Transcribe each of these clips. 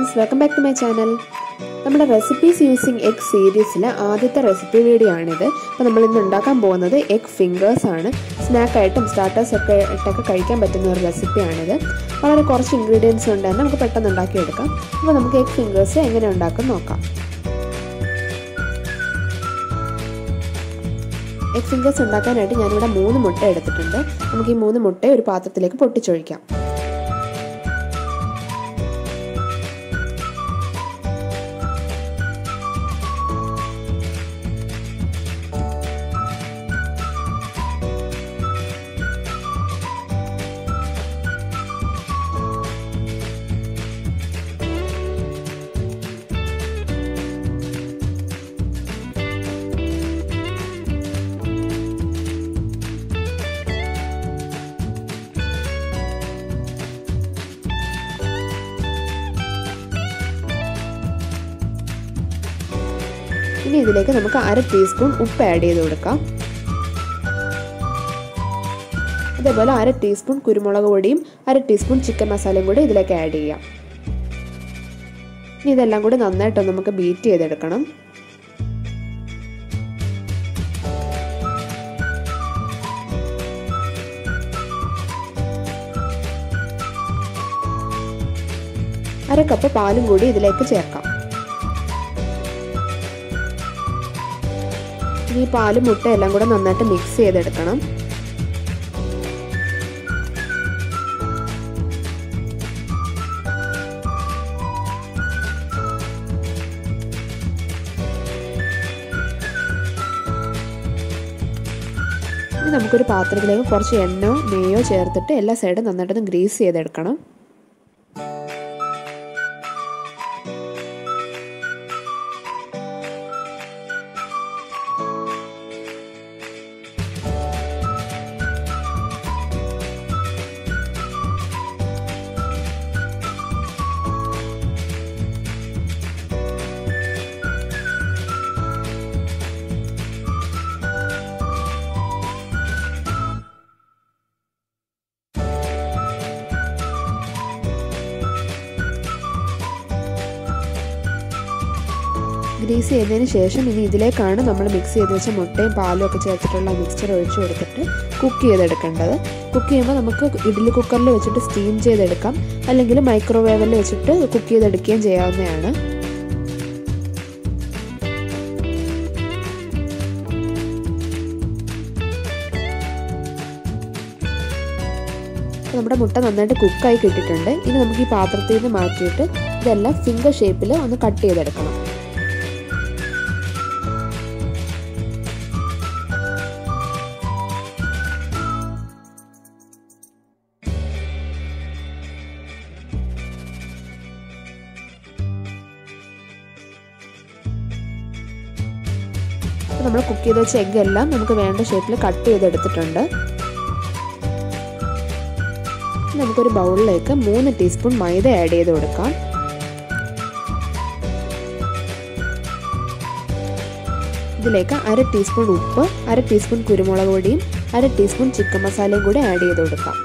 friends welcome back to my channel നമ്മുടെ recipes using egg സീരീസിലെ ആദ്യത്തെ റെസിപ്പി വീഡിയോ ആണിത് അപ്പോൾ നമ്മൾ ഇന്ന് ഉണ്ടാക്കാൻ പോകുന്നത് എഗ് ഫിംഗേഴ്സ് ആണ് സ്നാക്കായിട്ടും സ്റ്റാർട്ടേഴ്സ് ഒക്കെ ആയിട്ടൊക്കെ കഴിക്കാൻ പറ്റുന്ന ഒരു റെസിപ്പിയാണിത് വളരെ കുറച്ച് ഇൻഗ്രീഡിയൻസ് ഉണ്ട് തന്നെ നമുക്ക് പെട്ടെന്ന് ഉണ്ടാക്കിയെടുക്കാം അപ്പോൾ നമുക്ക് എഗ് ഫിംഗേഴ്സ് എങ്ങനെ ഉണ്ടാക്കും നോക്കാം എഗ് ഫിംഗേഴ്സ് ഉണ്ടാക്കാനായിട്ട് ഞാനിവിടെ മൂന്ന് മുട്ട എടുത്തിട്ടുണ്ട് നമുക്ക് ഈ മൂന്ന് മുട്ട ഒരു പാത്രത്തിലേക്ക് പൊട്ടിച്ചൊഴിക്കാം ഇനി ഇതിലേക്ക് നമുക്ക് അര ടീസ്പൂൺ ഉപ്പ് ആഡ് ചെയ്ത് കൊടുക്കാം അതേപോലെ അര ടീസ്പൂൺ കുരുമുളക് പൊടിയും അര ടീസ്പൂൺ ചിക്കൻ മസാലയും കൂടി ഇതിലേക്ക് ആഡ് ചെയ്യാം ഇനി ഇതെല്ലാം കൂടി നന്നായിട്ട് നമുക്ക് ബീറ്റ് ചെയ്തെടുക്കണം അര കപ്പ് പാലും കൂടി ഇതിലേക്ക് ചേർക്കാം ഈ പാലും മുട്ട എല്ലാം കൂടെ നന്നായിട്ട് മിക്സ് ചെയ്തെടുക്കണം ഇനി നമുക്കൊരു പാത്രത്തിലേക്ക് കുറച്ച് എണ്ണയോ നെയ്യോ ചേർത്തിട്ട് എല്ലാ സൈഡും നന്നായിട്ടൊന്ന് ഗ്രീസ് ചെയ്തെടുക്കണം ഗ്രീസ് ചെയ്തതിന് ശേഷം ഇനി ഇതിലേക്കാണ് നമ്മൾ മിക്സ് ചെയ്ത് വെച്ച മുട്ടയും പാലും ഒക്കെ ചേർത്തിട്ടുള്ള മിക്സ്ചർ ഒഴിച്ചു കൊടുത്തിട്ട് കുക്ക് ചെയ്തെടുക്കേണ്ടത് കുക്ക് ചെയ്യുമ്പോൾ നമുക്ക് ഇഡ്ഡലി കുക്കറിൽ വെച്ചിട്ട് സ്റ്റീം ചെയ്തെടുക്കാം അല്ലെങ്കിൽ മൈക്രോവേവിൽ വെച്ചിട്ട് കുക്ക് ചെയ്തെടുക്കുകയും ചെയ്യാവുന്നതാണ് നമ്മുടെ മുട്ട നന്നായിട്ട് കുക്കായി കിട്ടിയിട്ടുണ്ട് ഇനി നമുക്ക് ഈ പാത്രത്തിൽ നിന്ന് മാറ്റിയിട്ട് ഇതെല്ലാം ഫിംഗർ ഷേപ്പിൽ ഒന്ന് കട്ട് ചെയ്തെടുക്കണം നമ്മൾ കുക്ക് ചെയ്ത് വെച്ച എഗ് എല്ലാം നമുക്ക് വേണ്ട ഷേപ്പിൽ കട്ട് ചെയ്തെടുത്തിട്ടുണ്ട് നമുക്കൊരു ബൗളിലേക്ക് മൂന്ന് ടീസ്പൂൺ മൈദ ആഡ് ചെയ്ത് കൊടുക്കാം ഇതിലേക്ക് അര ടീസ്പൂൺ ഉപ്പ് അര ടീസ്പൂൺ കുരുമുളക് പൊടിയും അര ടീസ്പൂൺ ചിക്കൻ മസാലയും കൂടി ആഡ് ചെയ്ത് കൊടുക്കാം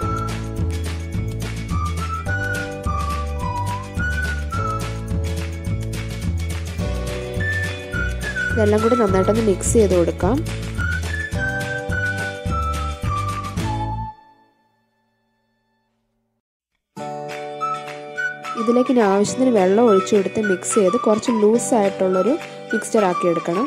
ഇതെല്ലാം കൂടി നന്നായിട്ടൊന്ന് മിക്സ് ചെയ്ത് കൊടുക്കാം ഇതിലേക്ക് ഇനി ആവശ്യത്തിന് വെള്ളം ഒഴിച്ചു കൊടുത്ത് മിക്സ് ചെയ്ത് കുറച്ച് ലൂസ് ആയിട്ടുള്ളൊരു മിക്സ്ചർ ആക്കി എടുക്കണം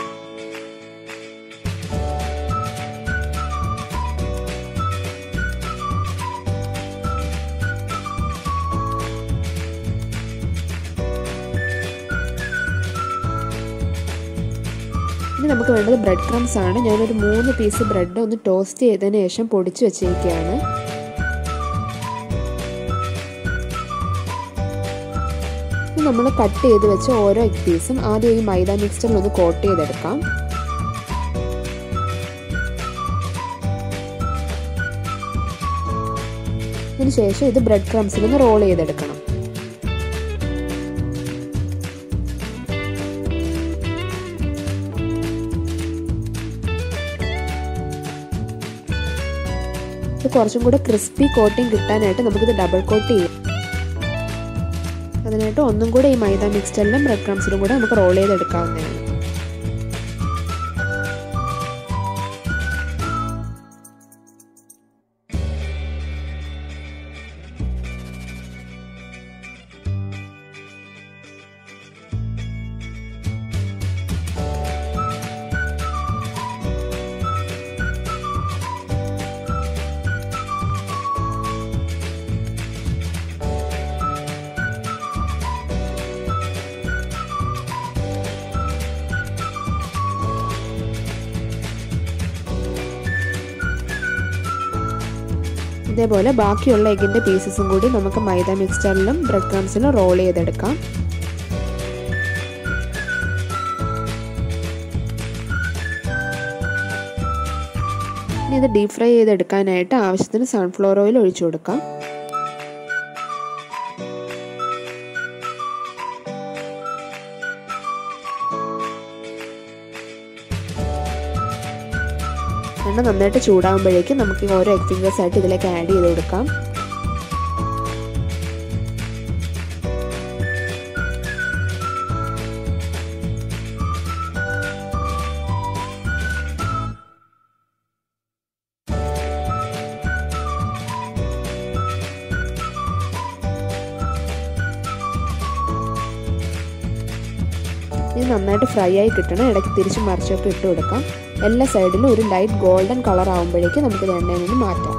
ഇനി നമുക്ക് വേണ്ടത് ബ്രെഡ് ക്രംസ് ആണ് ഞാനൊരു മൂന്ന് പീസ് ബ്രെഡ് ഒന്ന് ടോസ്റ്റ് ചെയ്തതിന് ശേഷം പൊടിച്ച് വെച്ചിരിക്കുകയാണ് നമ്മൾ കട്ട് ചെയ്ത് വെച്ച് ഓരോ എഗ് പീസും ആദ്യം ഈ മൈദ മിക്സ്ചറിൽ ഒന്ന് കോട്ട് ചെയ്തെടുക്കാം അതിനുശേഷം ഇത് ബ്രെഡ് ക്രംസിൽ ഒന്ന് റോൾ ചെയ്തെടുക്കണം ഇത് കുറച്ചും കൂടെ ക്രിസ്പി കോട്ടിങ് കിട്ടാനായിട്ട് നമുക്കിത് ഡബിൾ കോട്ട് ചെയ്യാം അതിനായിട്ട് ഒന്നും കൂടെ ഈ മൈദ മിക്സ്ചറിലും ബ്രെഡ് ക്രംസിലും കൂടെ നമുക്ക് റോൾ ചെയ്തെടുക്കാവുന്നതാണ് ഇതേപോലെ ബാക്കിയുള്ള എഗ്ഗിൻ്റെ പീസസും കൂടി നമുക്ക് മൈദ മിക്സ്ചറിലും ബ്രെഡ് ക്രംസിലും റോൾ ചെയ്തെടുക്കാം ഇനി ഇത് ഡീപ് ഫ്രൈ ചെയ്തെടുക്കാനായിട്ട് ആവശ്യത്തിന് സൺഫ്ലവർ ഓയിൽ ഒഴിച്ചു കൊടുക്കാം എണ്ണ നന്നായിട്ട് ചൂടാകുമ്പോഴേക്കും നമുക്ക് ഓരോ എഗ് ഫിംഗേഴ്സ് ആയിട്ട് ഇതിലേക്ക് ആഡ് ചെയ്ത് കൊടുക്കാം ഇത് നന്നായിട്ട് ഫ്രൈ ആയി കിട്ടണം ഇടയ്ക്ക് തിരിച്ച് മറിച്ചൊക്കെ ഇട്ട് കൊടുക്കാം എല്ലാ സൈഡിലും ഒരു ലൈറ്റ് ഗോൾഡൻ കളർ ആകുമ്പോഴേക്കും നമുക്ക് ഇത് എണ്ണയിൽ നിന്ന് മാറ്റാം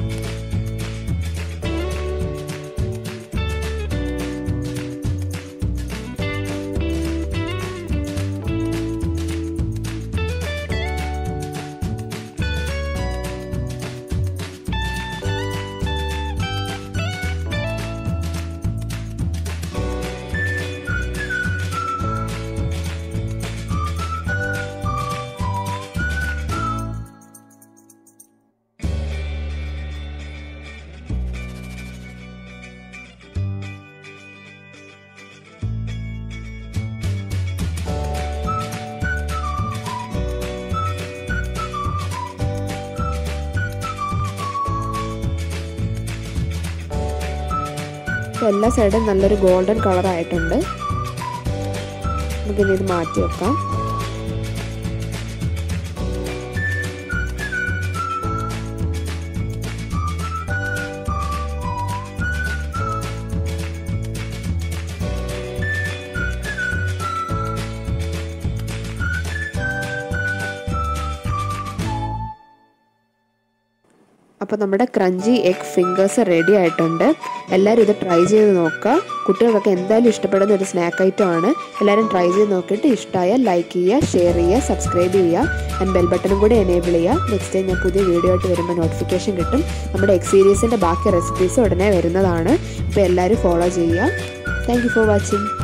അപ്പോൾ എല്ലാ സൈഡും നല്ലൊരു ഗോൾഡൻ കളർ ആയിട്ടുണ്ട് നമുക്കിനി ഇത് മാറ്റി വെക്കാം അപ്പോൾ നമ്മുടെ ക്രഞ്ചി എഗ് ഫിംഗേഴ്സ് റെഡി ആയിട്ടുണ്ട് എല്ലാവരും ഇത് ട്രൈ ചെയ്ത് നോക്കുക കുട്ടികൾക്കൊക്കെ എന്തായാലും ഇഷ്ടപ്പെടുന്ന ഒരു സ്നാക്ക് ഐറ്റം ആണ് എല്ലാവരും ട്രൈ ചെയ്ത് നോക്കിയിട്ട് ഇഷ്ടമായാൽ ലൈക്ക് ചെയ്യുക ഷെയർ ചെയ്യുക സബ്സ്ക്രൈബ് ചെയ്യുക ആൻഡ് ബെൽ ബട്ടണും കൂടി എനേബിൾ ചെയ്യുക നെക്സ്റ്റ് ടൈം ഞാൻ പുതിയ വീഡിയോ ആയിട്ട് വരുമ്പോൾ നോട്ടിഫിക്കേഷൻ കിട്ടും നമ്മുടെ എഗ് സീരീസിൻ്റെ ബാക്കി റെസിപ്പീസ് ഉടനെ വരുന്നതാണ് അപ്പോൾ എല്ലാവരും ഫോളോ ചെയ്യുക താങ്ക് യു ഫോർ വാച്ചിങ്